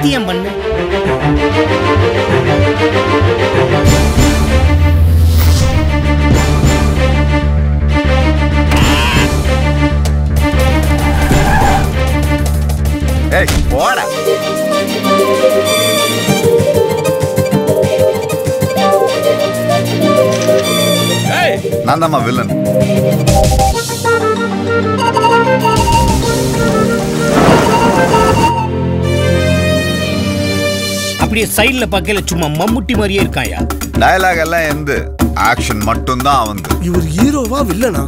சத்தியம் பண்ணு ஏய் போடா நான் தாம்மா வில்லன் அப்படியே சைடுல பார்க்கல சும்மா மம்முட்டி மாதிரியே இருக்காயா டயலாக் எல்லாம் எந்த ஆக்ஷன் மட்டும்தான் அவந்து இவர் ஹீரோவா வில்லனா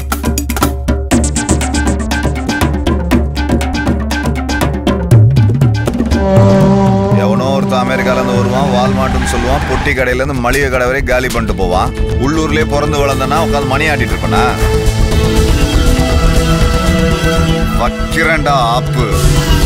எவனோ ஒருத்தன் அமெரிக்கால இருந்து வருவான் வால்மார்ட்னு சொல்லுவான் பொட்டி கடையில இருந்து மளிகை கடை வரை காலி பண்ணிட்டு போவான் உள்ளூர்லயே பிறந்து வளர்ந்தனா உட்காந்து மணி ஆட்டிட்டு இருப்பனா வைக்கிறேன்டா ஆப்பு